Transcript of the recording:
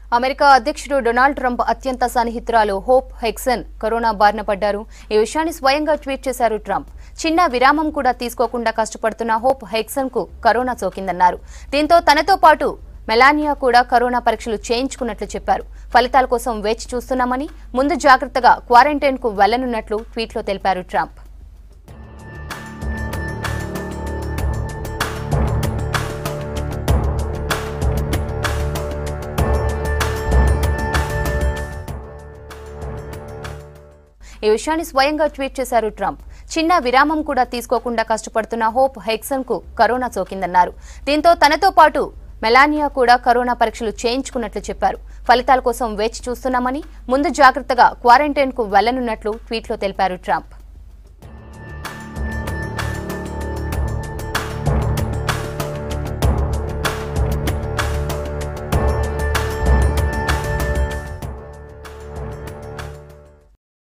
America అధ్యక్షుడు Donald Trump అత్యంత సన్నిహితురాలు hope హెక్సన్ corona బారిన పడ్డారు ఈ విషయాన్ని స్వయంగా ట్వీట్ చేశారు ట్రంప్ చిన్న విరామం కూడా తీసుకోకుండా కష్టపడుతున్న హోప్ హెక్సన్ కు కరోనా సోకిందన్నారు దీంతో తనతో పాటు మెలానియా కూడా కరోనా పరీక్షలు చేయించుకున్నట్లు చెప్పారు ఫలితాల కోసం వేచి చూస్తున్నామని ముందు జాగ్రత్తగా క్వారంటైన్ కు వెళ్లనున్నట్లు ట్వీట్లో తెలిపారు ట్రంప్ ఈ విషయాన్ని స్వయంగా ట్వీట్ చేశారు ట్రంప్ చిన్న విరామం కూడా తీసుకోకుండా కష్టపడుతున్న హోప్ హెక్సన్ కు కరోనా సోకిందన్నారు దీంతో తనతో పాటు మెలానియా కూడా కరోనా పరీక్షలు చేయించుకున్నట్లు చెప్పారు ఫలితాల కోసం వేచి చూస్తున్నామని ముందు జాగ్రత్తగా క్వారంటైన్ కు వెళ్లనున్నట్లు ట్వీట్లో తెలిపారు ట్రంప్